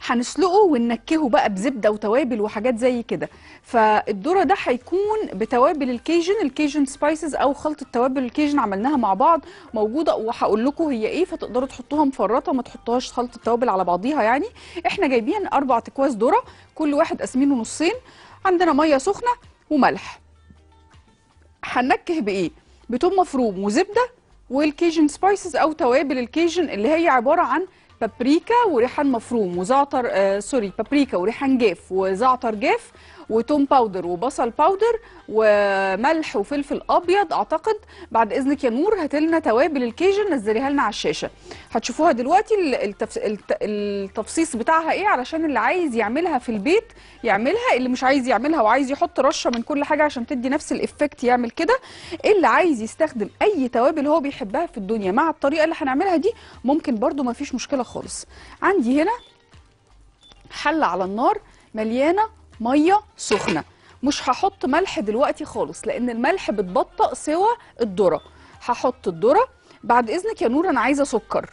هنسلقه وننكهه بقى بزبده وتوابل وحاجات زي كده فالذره ده هيكون بتوابل الكيجن الكيجن سبايسز او خلطه توابل الكيجن عملناها مع بعض موجوده وهقول لكم هي ايه فتقدروا تحطوها مفرطه ما تحطوهاش خلطه توابل على بعضيها يعني احنا جايبين اربع اكواس ذره كل واحد قاسمينه نصين عندنا ميه سخنه وملح هننكه بايه بتوم مفروم وزبده والكيجن سبايسز او توابل الكيجن اللي هي عباره عن بابريكا وريحان مفروم وزعتر آه سوري بابريكا وريحان جاف وزعتر جاف وتوم باودر وبصل باودر وملح وفلفل ابيض اعتقد بعد اذنك يا نور هات لنا توابل الكيجن نزليها لنا على الشاشه هتشوفوها دلوقتي ال- التف... الت... التفصيص بتاعها ايه علشان اللي عايز يعملها في البيت يعملها اللي مش عايز يعملها وعايز يحط رشه من كل حاجه عشان تدي نفس الافكت يعمل كده اللي عايز يستخدم اي توابل هو بيحبها في الدنيا مع الطريقه اللي هنعملها دي ممكن برده ما فيش مشكله خالص عندي هنا حله على النار مليانه ميه سخنه مش هحط ملح دلوقتي خالص لان الملح بتبطئ سوى الذره هحط الذره بعد اذنك يا نور انا عايزه سكر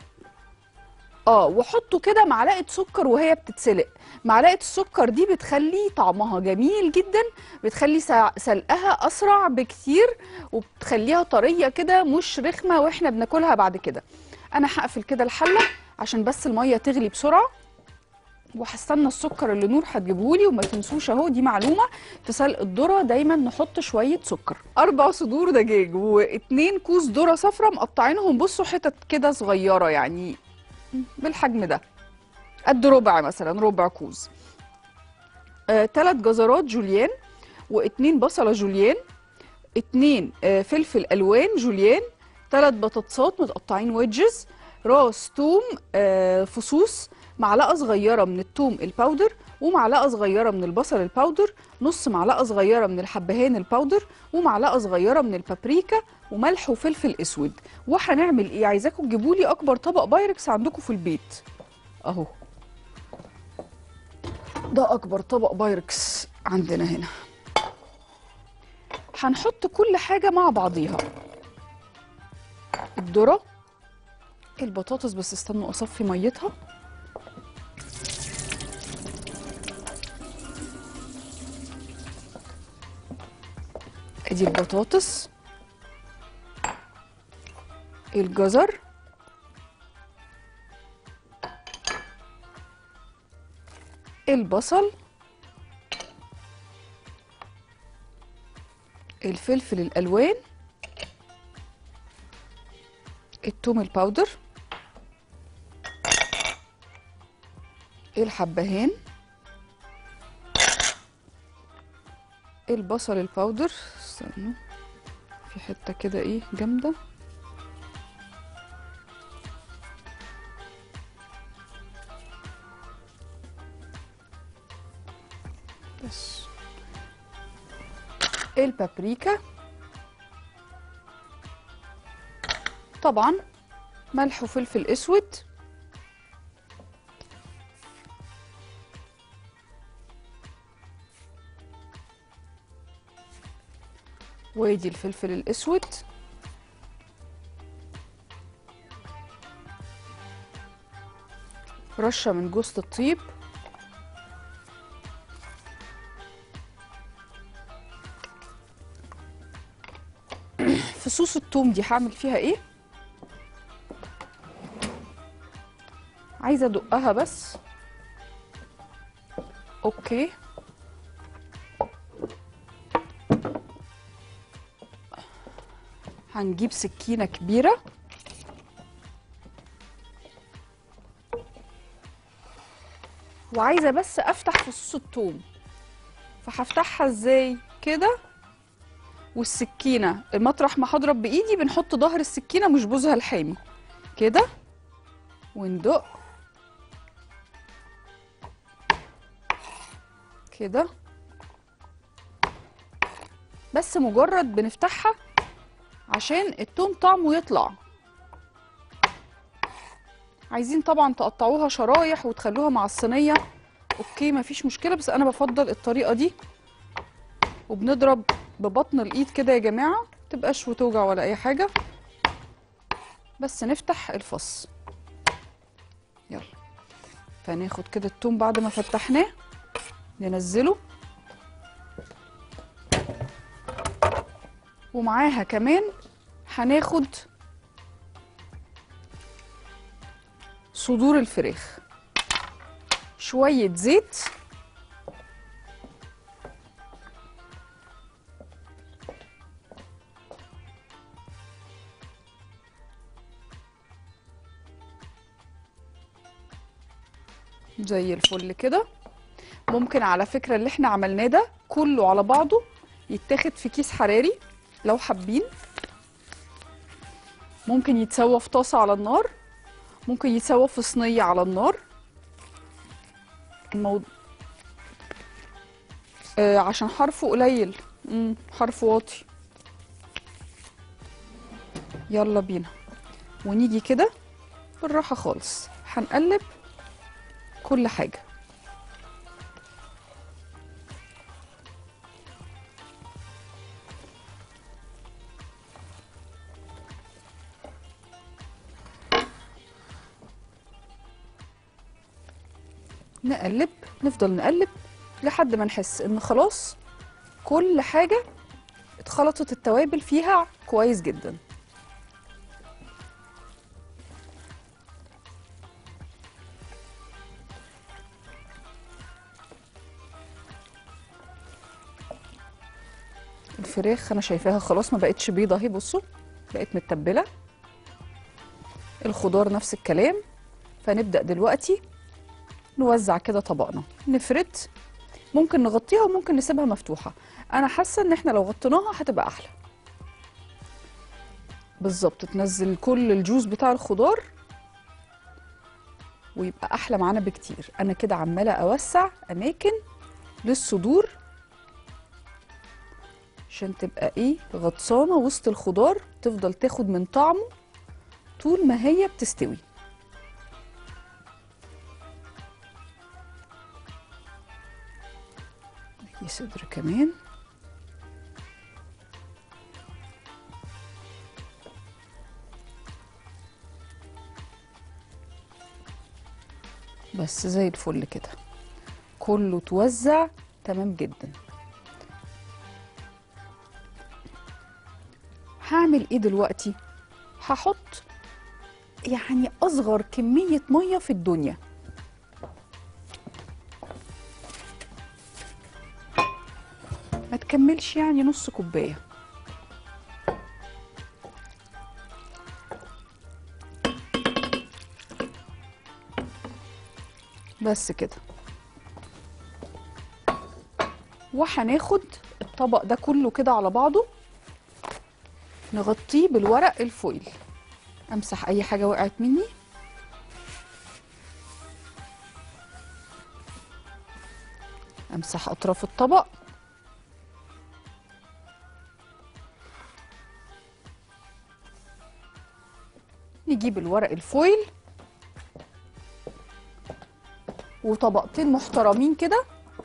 اه وحطوا كده معلقه سكر وهي بتتسلق معلقه السكر دي بتخلي طعمها جميل جدا بتخلي سع- سلقها اسرع بكتير وبتخليها طريه كده مش رخمه واحنا بناكلها بعد كده انا هقفل كده الحله عشان بس الميه تغلي بسرعه وهستنى السكر اللي نور هتجيبهولي وما تنسوش اهو دي معلومه في سلق الذره دايما نحط شويه سكر اربع صدور دجاج واتنين كوس ذره صفرا مقطعينهم بصوا حتت كده صغيره يعني بالحجم ده قد ربع مثلا ربع كوز آه، تلات جزرات جوليان واتنين بصله جوليان اتنين آه، فلفل الوان جوليان تلات بطاطسات متقطعين ويدجز راس توم آه، فصوص معلقه صغيره من التوم الباودر ومعلقه صغيره من البصل الباودر نص معلقه صغيره من الحبهان الباودر ومعلقه صغيره من البابريكا وملح وفلفل اسود وهنعمل ايه عايزاكم تجيبوا لي اكبر طبق بايركس عندكم في البيت اهو ده اكبر طبق بايركس عندنا هنا هنحط كل حاجه مع بعضيها الذره البطاطس بس استنوا اصفي ميتها ادي البطاطس الجزر البصل الفلفل الالوان التوم الباودر الحبهان البصل الباودر استنوا في حته كده ايه جامده بس البابريكا طبعا ملح وفلفل اسود وادي الفلفل الاسود رشه من جوز الطيب فصوص الثوم دي هعمل فيها ايه عايزه ادقها بس اوكي هنجيب سكينه كبيره وعايزه بس افتح فصوص الثوم فهفتحها ازاي كده والسكينه مطرح ما هضرب بايدي بنحط ظهر السكينه مش بوزها الحامي كده وندق كده بس مجرد بنفتحها عشان التوم طعمه يطلع عايزين طبعا تقطعوها شرايح وتخلوها مع الصينيه اوكي مفيش مشكله بس انا بفضل الطريقه دي وبنضرب ببطن الايد كده يا جماعه متبقاش وتوجع ولا اي حاجه بس نفتح الفص يلا فناخد كده التوم بعد ما فتحناه ننزله ومعاها كمان هناخد صدور الفراخ شوية زيت زي الفل كده ممكن على فكرة اللي احنا عملناه ده كله على بعضه يتاخد في كيس حراري لو حابين ممكن يتسوى في طاسة على النار ممكن يتسوى في صينية على النار الموضوع آه عشان حرفه قليل مم حرفه واطي يلا بينا ونيجي كده بالراحة خالص هنقلب كل حاجة نقلب نفضل نقلب لحد ما نحس ان خلاص كل حاجة اتخلطت التوابل فيها كويس جدا الفراخ انا شايفاها خلاص ما بقتش بيضة اهي بصوا بقت متبلة الخضار نفس الكلام فنبدأ دلوقتي نوزع كده طبقنا نفرد ممكن نغطيها وممكن نسيبها مفتوحة انا حاسة ان احنا لو غطيناها هتبقى احلى بالظبط تنزل كل الجوز بتاع الخضار ويبقى احلى معانا بكتير انا كده عمالة اوسع اماكن للصدور عشان تبقى ايه غطسانة وسط الخضار تفضل تاخد من طعمه طول ما هي بتستوي في صدر كمان بس زي الفل كده كله توزع تمام جدا هعمل ايه دلوقتي هحط يعني اصغر كميه ميه في الدنيا ما تكملش يعني نص كوبايه بس كده وهناخد الطبق ده كله كده على بعضه نغطيه بالورق الفويل امسح اي حاجه وقعت مني امسح اطراف الطبق نجيب الورق الفويل وطبقتين محترمين كده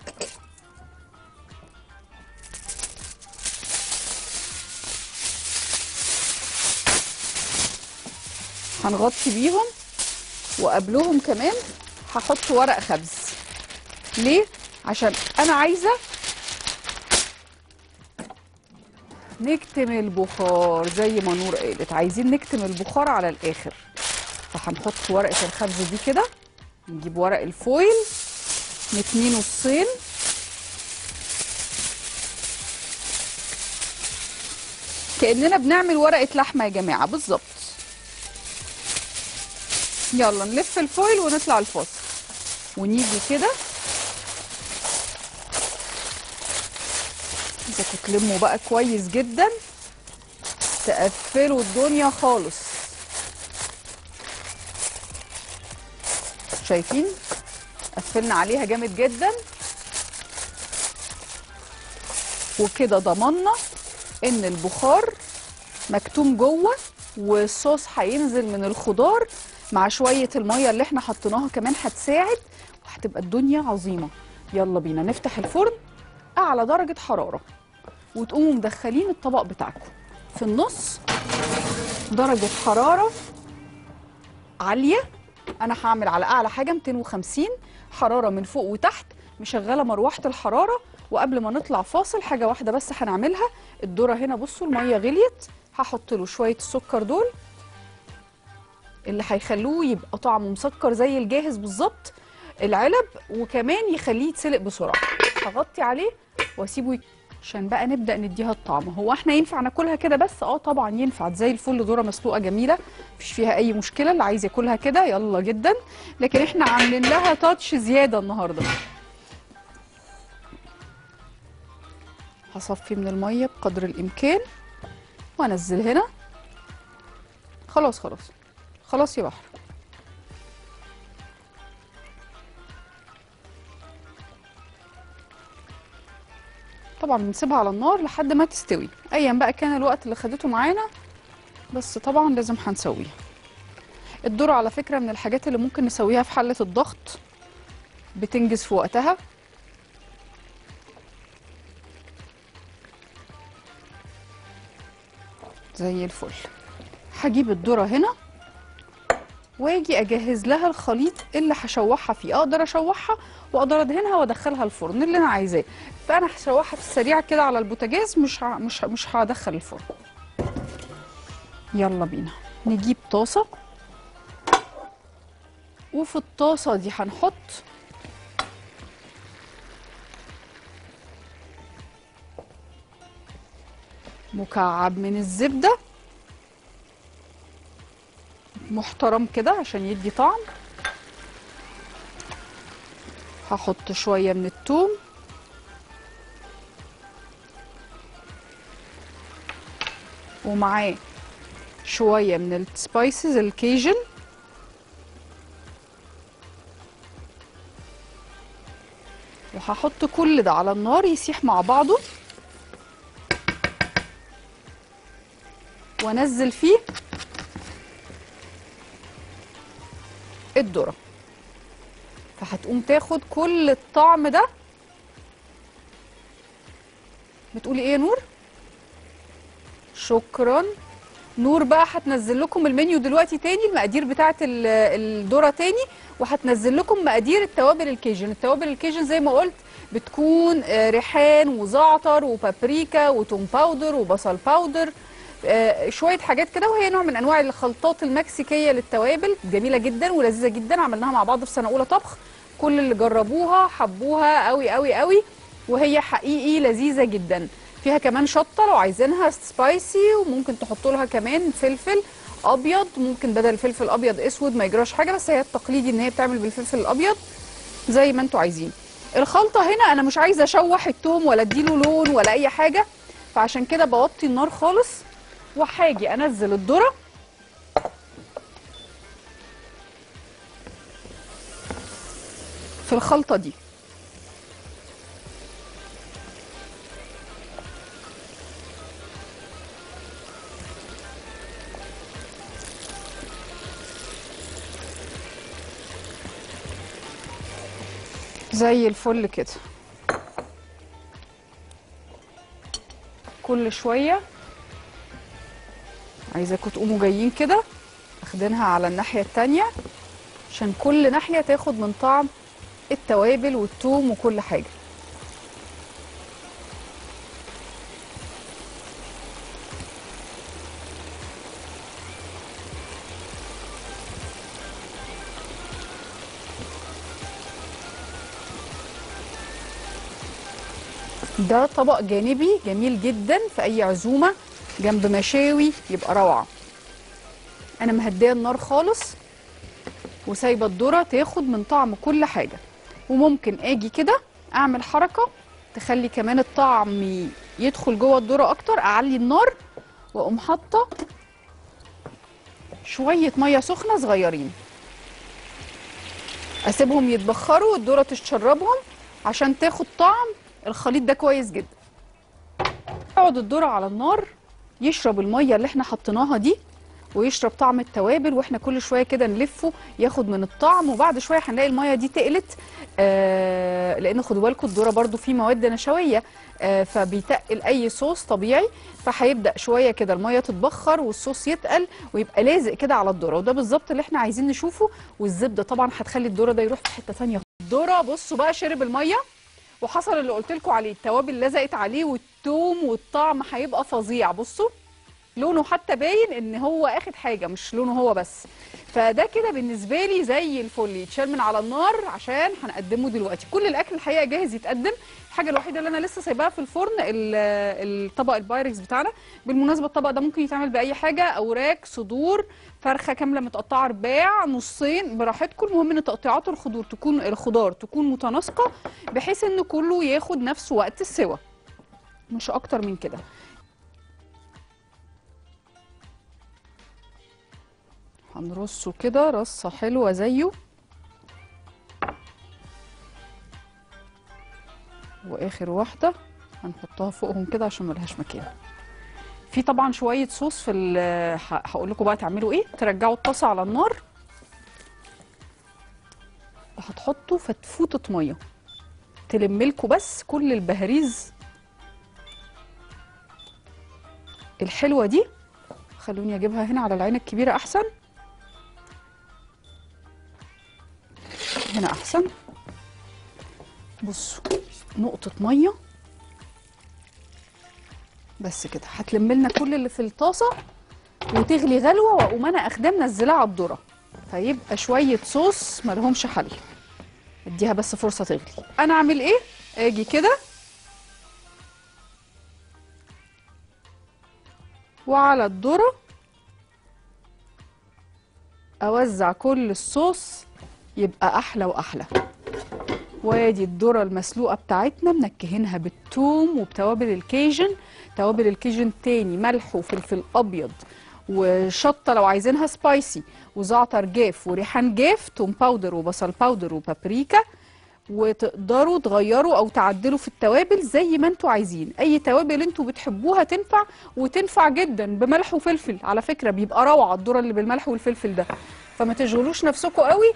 هنغطي بيهم وقبلهم كمان هحط ورق خبز ليه عشان انا عايزه نكتم البخار زي ما نور قالت عايزين نكتم البخار على الاخر فهنحط ورقه الخبز دي كده نجيب ورق الفويل نتنيه نصين كاننا بنعمل ورقه لحمه يا جماعه بالظبط يلا نلف الفويل ونطلع الفاصل ونيجي كده اذا تلموا بقى كويس جدا تقفلوا الدنيا خالص شايفين قفلنا عليها جامد جدا وكده ضمنا ان البخار مكتوم جوه والصوص هينزل من الخضار مع شويه الميه اللي احنا حطيناها كمان هتساعد وهتبقى الدنيا عظيمه يلا بينا نفتح الفرن اعلى درجه حراره وتقوموا مدخلين الطبق بتاعكم في النص درجه حراره عاليه انا هعمل على اعلى حاجه 250 حراره من فوق وتحت مشغله مروحه الحراره وقبل ما نطلع فاصل حاجه واحده بس هنعملها الذره هنا بصوا الميه غليت هحط له شويه السكر دول اللي هيخلوه يبقى طعمه مسكر زي الجاهز بالظبط العلب وكمان يخليه يتسلق بسرعه هغطي عليه واسيبه يك- عشان بقى نبدا نديها الطعم هو احنا ينفع ناكلها كده بس اه طبعا ينفع زي الفل ذره مسلوقه جميله مفيش فيها اي مشكله اللي عايز ياكلها كده يلا جدا لكن احنا عاملين لها تاتش زياده النهارده هصفي من الميه بقدر الامكان وانزل هنا خلاص خلاص خلاص يا بحر طبعا بنسيبها على النار لحد ما تستوي ايا بقى كان الوقت اللي خدته معانا بس طبعا لازم هنسويها الذرة على فكرة من الحاجات اللي ممكن نسويها في حلة الضغط بتنجز في وقتها زي الفل هجيب الذرة هنا واجي اجهز لها الخليط اللي هشوحها فيه اقدر اشوحها واقدر ادهنها وادخلها الفرن اللي انا عايزاه فانا هشوحها في السريع كده على البوتاجاز مش ه... مش ه... مش هدخل الفرن يلا بينا نجيب طاسه وفي الطاسه دي هنحط مكعب من الزبده محترم كده عشان يدي طعم هحط شوية من الثوم ومعاه شوية من السبايسز الكيجن وهحط كل ده على النار يسيح مع بعضه وانزل فيه الذره فهتقوم تاخد كل الطعم ده بتقولي ايه يا نور شكرا نور بقى هتنزل لكم المنيو دلوقتي تاني المقادير بتاعه ال- الذره تاني وهتنزل لكم مقادير التوابل الكيجن التوابل الكيجن زي ما قلت بتكون آه، ريحان وزعتر وبابريكا وتوم باودر وبصل باودر آه، شويه حاجات كده وهي نوع من انواع الخلطات المكسيكيه للتوابل جميله جدا ولذيذه جدا عملناها مع بعض في سنه اولى طبخ كل اللي جربوها حبوها قوي قوي قوي وهي حقيقي لذيذه جدا فيها كمان شطه لو عايزينها سبايسي وممكن تحطوا لها كمان فلفل ابيض ممكن بدل فلفل ابيض اسود ما يجراش حاجه بس هي التقليدي ان هي بتعمل بالفلفل الابيض زي ما انتوا عايزين الخلطه هنا انا مش عايزه اشوح التوم ولا اديله لون ولا اي حاجه فعشان كده بوطي النار خالص وهاجي انزل الذره في الخلطه دي زي الفل كده كل شويه عايزاكم تقوموا جايين كده اخدينها على الناحيه التانية عشان كل ناحيه تاخد من طعم التوابل والثوم وكل حاجه ده طبق جانبي جميل جدا في اي عزومه جنب مشاوي يبقى روعه انا مهديه النار خالص وسايبه الذره تاخد من طعم كل حاجه وممكن اجي كده اعمل حركه تخلي كمان الطعم يدخل جوه الذره اكتر اعلي النار واقوم حاطه شويه ميه سخنه صغيرين اسيبهم يتبخروا والذره تشربهم عشان تاخد طعم الخليط ده كويس جدا اقعد الذره على النار يشرب الميه اللي احنا حطيناها دي ويشرب طعم التوابل واحنا كل شويه كده نلفه ياخد من الطعم وبعد شويه هنلاقي الميه دي تقلت آه لان خدوا بالكم الذره برضو فيه مواد نشويه آه فبيتقل اي صوص طبيعي فهيبدا شويه كده الميه تتبخر والصوص يتقل ويبقى لازق كده على الذره وده بالظبط اللي احنا عايزين نشوفه والزبده طبعا هتخلي الذره ده يروح في حته ثانيه الذره بصوا بقى شرب الميه وحصل اللي قلت لكم عليه التوابل لزقت عليه والثوم والطعم هيبقى فظيع بصوا لونه حتى باين ان هو اخد حاجه مش لونه هو بس فده كده بالنسبه لي زي الفل يتشال من على النار عشان هنقدمه دلوقتي كل الاكل الحقيقه جاهز يتقدم الحاجه الوحيده اللي انا لسه سايباها في الفرن ال- الطبق البايركس بتاعنا بالمناسبه الطبق ده ممكن يتعمل باي حاجه اوراق صدور فرخه كامله متقطعه رباع نصين براحتكم المهم ان تقطيعات الخضار تكون الخضار تكون متناسقه بحيث ان كله ياخد نفس وقت السوى مش اكتر من كده هنرصه كده رصه حلوه زيه واخر واحده هنحطها فوقهم كده عشان ملهاش مكان في طبعا شويه صوص في ال- ه- هقول لكم بقى تعملوا ايه ترجعوا الطاسه على النار وهتحطوا فتفوته ميه تلملكوا بس كل البهاريز الحلوه دي خلوني اجيبها هنا على العين الكبيره احسن هنا احسن بصوا نقطه ميه بس كده هتلم لنا كل اللي في الطاسه وتغلي غلوه واقوم انا اخدها منزلها على الذره فيبقى شويه صوص ملهمش حل اديها بس فرصه تغلي انا اعمل ايه اجي كده وعلى الذره اوزع كل الصوص يبقى احلى واحلى وادي الذره المسلوقه بتاعتنا منكهينها بالثوم وبتوابل الكيجن توابل الكيجن تاني ملح وفلفل ابيض وشطه لو عايزينها سبايسي وزعتر جاف وريحان جاف توم باودر وبصل باودر وبابريكا وتقدروا تغيروا او تعدلوا في التوابل زي ما انتوا عايزين اي توابل انتوا بتحبوها تنفع وتنفع جدا بملح وفلفل على فكره بيبقى روعه الذره اللي بالملح والفلفل ده فما تشغلوش نفسكم قوي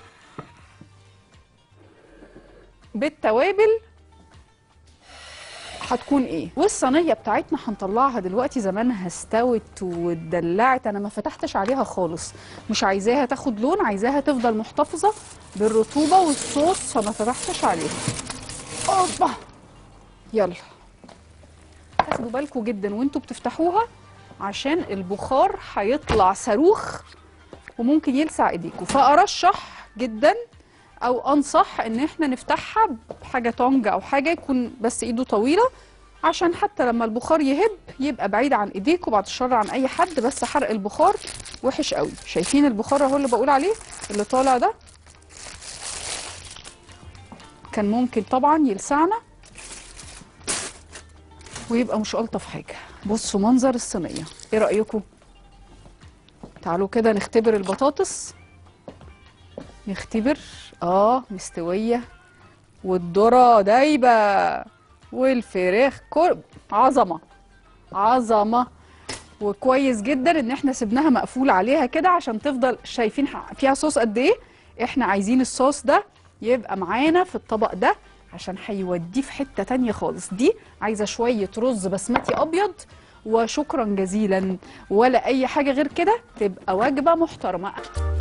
بالتوابل هتكون ايه والصينيه بتاعتنا هنطلعها دلوقتي زمانها استوت واتدلعت انا ما فتحتش عليها خالص مش عايزاها تاخد لون عايزاها تفضل محتفظه بالرطوبه والصوص فما فتحتش عليها اوبا يلا تاخدوا بالكم جدا وانتوا بتفتحوها عشان البخار هيطلع صاروخ وممكن يلسع ايديكم فارشح جدا او انصح ان احنا نفتحها بحاجه تونج او حاجه يكون بس ايده طويله عشان حتى لما البخار يهب يبقى بعيد عن ايديكم بعد الشر عن اي حد بس حرق البخار وحش قوي شايفين البخار اهو اللي بقول عليه اللي طالع ده كان ممكن طبعا يلسعنا ويبقى مش الطف حاجه بصوا منظر الصينيه ايه رايكم تعالوا كده نختبر البطاطس نختبر اه مستويه والذره دايبه والفراخ كل عظمه عظمه وكويس جدا ان احنا سيبناها مقفول عليها كده عشان تفضل شايفين ح- فيها صوص قد ايه احنا عايزين الصوص ده يبقى معانا في الطبق ده عشان هيوديه في حته تانية خالص دي عايزه شويه رز بسمتي ابيض وشكرا جزيلا ولا اي حاجه غير كده تبقى وجبه محترمه